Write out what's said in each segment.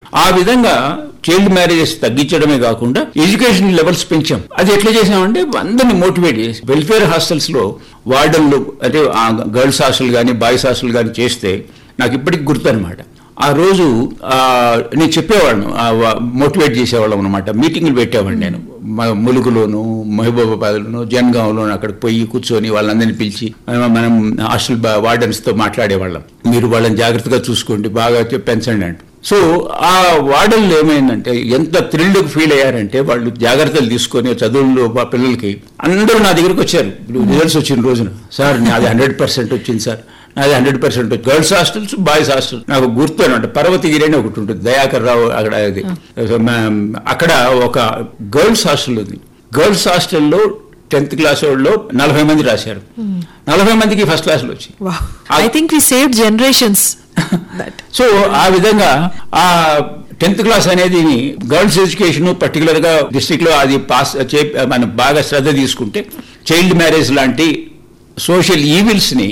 ఆ విధంగా child marriages తగ్గించడమే కాకుండా ఎడ్యుకేషన్ లెవెల్స్ పెంచాం అది ఎట్లా చేసామంటే అందరిని మోటివేట్ చేసి వెల్ఫేర్ హాస్టల్స్ లో వార్డన్లు అంటే గర్ల్స్ హాస్టల్ కానీ బాయ్స్ హాస్టల్ కానీ చేస్తే నాకు ఇప్పటికి గుర్తు అనమాట ఆ రోజు ఆ, నేను చెప్పేవాళ్ళను మోటివేట్ చేసేవాళ్ళం అనమాట మీటింగ్లు పెట్టేవాడిని నేను మ- ములుగులోను మహబూబాబాద్లోను జన్గాంలోను అక్కడికి పోయి కూర్చొని వాళ్ళందరినీ పిలిచి మనం- మనం హాస్టల్ వార్డెన్స్ తో మాట్లాడేవాళ్ళం మీరు వాళ్ళని జాగ్రత్తగా చూసుకోండి బాగా చెప్పి పెంచండి అంట సో ఆ వార్డన్లు ఏమైందంటే ఎంత థ్రిల్డ్ ఫీల్ అయ్యారంటే వాళ్ళు జాగ్రత్తలు తీసుకొని చదువుల్లో మా పిల్లలకి అందరూ నా దగ్గరికి వచ్చారు ఇప్పుడు రిజల్ట్స్ వచ్చిన రోజున సార్ నాది హండ్రెడ్ పర్సెంట్ వచ్చింది సార్ నాది hundred percent girls hostels boys hostel నాకు గుర్తు అనమాట పర్వతగిరి అని ఒకటి ఉంటుంది దయాకర్ రావు అక్కడ అది అక్కడ ఒక గర్ల్స్ హాస్టల్ ఉంది గర్ల్స్ హాస్టల్లో టెన్త్ క్లాస్ వాళ్ళు నలభై మంది రాశారు నలభై మందికి ఫస్ట్ క్లాసులు వచ్చి I think we save generations that so ఆ విధంగా ఆ టెన్త్ క్లాస్ అనేది గర్ల్స్ ఎడ్యుకేషన్ పర్టికులర్ గా డిస్ట్రిక్ట్ లో అది పాస్ చే- మనం బాగా శ్రద్ధ తీసుకుంటే చైల్డ్ మ్యారేజ్ లాంటి సోషల్ ఈవిల్స్ ని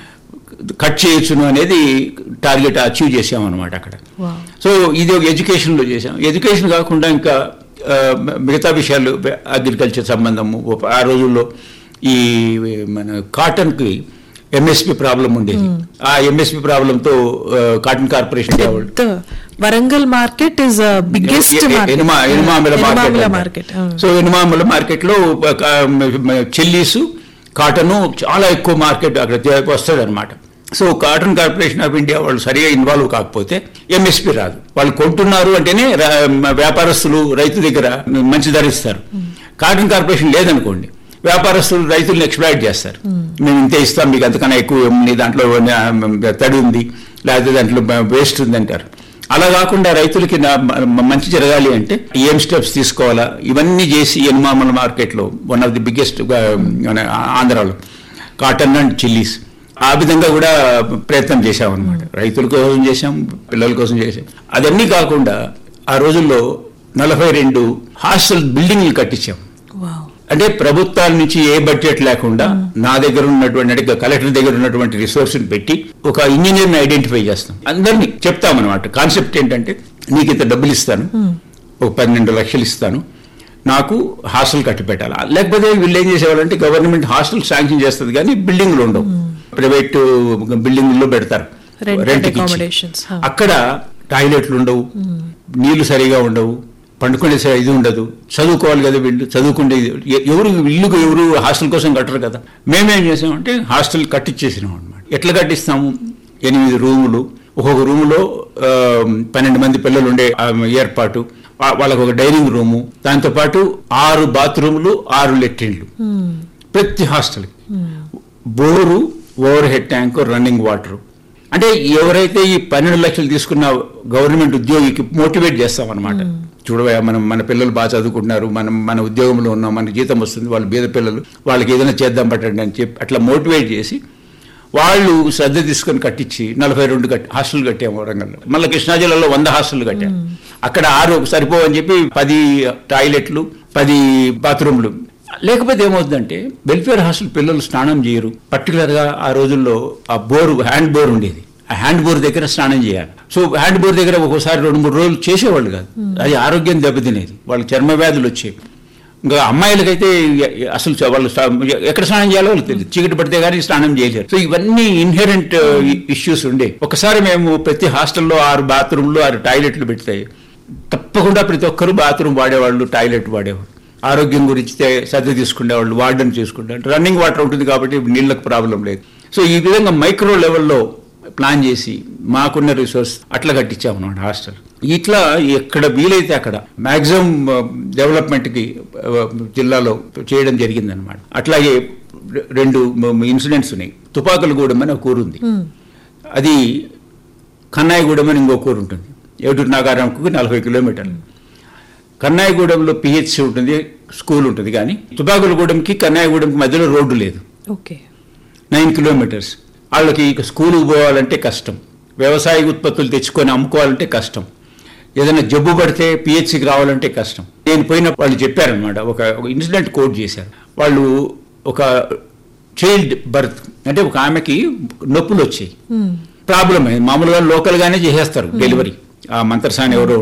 కట్ చేయొచ్చును అనేది టార్గెట్ అచీవ్ చేసాం అనమాట అక్కడ Wow. సో ఇది ఒక ఎడ్యుకేషన్ లో చేసాం ఎడ్యుకేషన్ కాకుండా ఇంకా ఆ, మిగతా విషయాలు అగ్రికల్చర్ సంబంధము ఆ రోజుల్లో ఈ మన కాటన్ కి ఎంఎస్పి ప్రాబ్లం ఉండేది ఆ ఎంఎస్పి ప్రాబ్లంతో కాటన్ కార్పొరేషన్ వాళ్ళు పెద్ద వరంగల్ మార్కెట్ ఇస్ బిగ్గెస్ట్ ఎనుమా ఎనుమాముల మార్కెట్ మార్కెట్ అంటారు. సో ఎనుమాముల మార్కెట్ లో చెల్లీస్ కాటన్ చాలా ఎక్కువ మార్కెట్ అక్కడ వస్తుంది అనమాట so cotton corporation of India వాళ్ళు సరిగా ఇన్వాల్వ్ కాకపోతే ఎంఎస్పి రాదు వాళ్ళు కొంటున్నారు అంటేనే రా- వ్యాపారస్తులు రైతు దగ్గర మంచి ధర ఇస్తారు కాటన్ కార్పొరేషన్ లేదనుకోండి వ్యాపారస్తులు రైతులను ఎక్స్ప్లాయిట్ చేస్తారు మేము ఇంతే ఇస్తాం మీకు అంతకన్నా ఎక్కువ ఉంది దాంట్లో ఆ, తడి ఉంది లేకపోతే దాంట్లో వేస్ట్ ఉంది అంటారు అలా కాకుండా రైతులకి నా- మ- మంచి జరగాలి అంటే ఏం స్టెప్స్ తీసుకోవాలా ఇవన్నీ చేసి ఎనుమామల మార్కెట్లో వన్ ఆఫ్ ది బిగ్గెస్ట్ ఆంధ్రాలో కాటన్ అండ్ చిల్లీస్ ఆ విధంగా కూడా ప్రయత్నం చేశాం అనమాట రైతుల కోసం చేశాం పిల్లల కోసం చేశాం అదన్నీ కాకుండా ఆ రోజుల్లో నలభై రెండు హాస్టల్ బిల్డింగ్లు కట్టించాం వావ్ అంటే ప్రభుత్వాల నుంచి ఏ బడ్జెట్ లేకుండా నా దగ్గర ఉన్నటువంటి అంటే కలెక్టర్ దగ్గర ఉన్నటువంటి రిసోర్స్ పెట్టి ఒక ఇంజనీర్ని ఐడెంటిఫై చేస్తాం అందరినీ చెప్తాం అనమాట కాన్సెప్ట్ ఏంటంటే నీకు ఇంత డబ్బులు ఇస్తాను ఒక పన్నెండు లక్షలు ఇస్తాను నాకు హాస్టల్ కట్టి పెట్టాలి లేకపోతే వీళ్ళు ఏం చేసేవాళ్ళంటే గవర్నమెంట్ హాస్టల్ శాంక్షన్ చేస్తుంది కానీ బిల్డింగ్లు ఉండవు ప్రైవేట్ బిల్డింగ్లో పెడతారు Rented రెంట్కి ఇచ్చి. accommodations, huh. అక్కడ టాయిలెట్లు ఉండవు నీళ్లు సరిగా ఉండవు పండుకునే స- ఇది ఉండదు చదువుకోవాలి కదా వీళ్ళు చదువుకుంటే ఇది- ఎ- ఎవరు ఇల్లుకు ఎవరు హాస్టల్ కోసం కట్టరు కదా మేమేం చేసామంటే హాస్టల్ కట్టించేసినాం అనమాట ఎట్లా కట్టిస్తాము ఎనిమిది రూములు ఒక్కొక్క రూములో ఆ, పన్నెండు మంది పిల్లలు ఉండే ఆ, ఏర్పాటు వా- వాళ్ళకు ఒక డైనింగ్ రూము దాంతోపాటు ఆరు బాత్రూములు ఆరు లెట్రిన్లు ప్రతి హాస్టల్కి bore overhead tank running water అంటే ఎవరైతే ఈ పన్నెండు లక్షలు తీసుకున్న గవర్నమెంట్ ఉద్యోగికి మోటివేట్ చేస్తాం అనమాట చూడవా మనం మన పిల్లలు బాగా చదువుకుంటున్నారు మనం మన ఉద్యోగంలో ఉన్నాం మన జీతం వస్తుంది వాళ్ళు బీద పిల్లలు వాళ్ళకి ఏదైనా చేద్దాం పట్టండి అని చెప్పి అట్లా మోటివేట్ చేసి వాళ్ళు శ్రద్ధ తీసుకొని కట్టించి నలభై రెండు కట్టి హాస్టల్ కట్టాము వరంగల్లో మళ్ళీ కృష్ణా జిల్లాలో వంద హాస్టల్ కట్టాము అక్కడ ఆరు సరిపోవని చెప్పి పది టాయిలెట్లు పది బాత్రూమ్లు లేకపోతే ఏమవుతుందంటే వెల్ఫేర్ హాస్టల్ పిల్లలు స్నానం చేయరు పర్టికులర్ గా ఆ రోజుల్లో ఆ బోర్ హ్యాండ్ బోర్ ఉండేది ఆ హ్యాండ్ బోర్ దగ్గర స్నానం చేయాలి సో హ్యాండ్ బోర్ దగ్గర ఒక్కోసారి రెండు మూడు రోజులు చేసేవాళ్ళు కాదు అది ఆరోగ్యం దెబ్బతినేది వాళ్ళకి చర్మ వ్యాధులు వచ్చేవి ఇంకా అమ్మాయిలకైతే ఎ- ఎ- అసలు చ- వాళ్ళు స్నా- ఎక్కడ స్నానం చేయాలో వాళ్ళకి తెలియదు చీకటి పడితే కానీ స్నానం చేయలేరు సో ఇవన్నీ ఇన్హెరెంట్ ఇష్యూస్ ఉండే ఒకసారి మేము ప్రతి హాస్టల్లో ఆరు బాత్రూమ్లు ఆరు టాయిలెట్లు పెడితే తప్పకుండా ప్రతి ఒక్కరు బాత్రూమ్ వాడేవాళ్ళు టాయిలెట్ వాడేవాళ్ళు ఆరోగ్యం గురించి తే- శ్రద్ధ తీసుకునేవాళ్ళు వార్డన్ చేసుకుంటారు రన్నింగ్ వాటర్ ఉంటుంది కాబట్టి నీళ్ళకి ప్రాబ్లం లేదు సో ఈ విధంగా మైక్రో లెవెల్లో ప్లాన్ చేసి మాకున్న రిసోర్స్ అట్లా కట్టించాము అన్నమాట హాస్టల్ ఇట్లా ఎక్కడ వీలైతే అక్కడ మాక్సిమం డెవలప్మెంట్కి ఆ, జిల్లాలో చేయడం జరిగిందనమాట అట్లాగే రె- రెండు ఇన్సిడెంట్స్ ఉన్నాయి తుపాకులగూడెం అని ఒక ఊరు ఉంది అది కన్నాయిగూడెం అని ఇంకో ఊరు ఉంటుంది ఏటూరు నాగారంకు నలభై కిలోమీటర్లు కన్నాయిగూడెంలో పిహెచ్సి ఉంటుంది స్కూల్ ఉంటుంది కానీ తుపాకులగూడెంకి కన్నాయిగూడెంకి మధ్యలో రోడ్డు లేదు ఓకే నైన్ కిలోమీటర్స్ వాళ్ళకి ఇక స్కూల్కి పోవాలంటే కష్టం వ్యవసాయ ఉత్పత్తులు తెచ్చుకొని అమ్ముకోవాలంటే కష్టం ఏదైనా జబ్బు పడితే పిహెచ్సికి రావాలంటే కష్టం నేను పోయినప్పుడు వాళ్ళు చెప్పారనమాట ఒక ఒక ఇన్సిడెంట్ కోట్ చేశారు వాళ్ళు ఒక చైల్డ్ బర్త్ అంటే ఒక ఆమెకి నొప్పులు వచ్చాయి ప్రాబ్లం అయింది మామూలుగా లోకల్గానే చేసేస్తారు డెలివరీ ఆ మంత్రసాని ఎవరో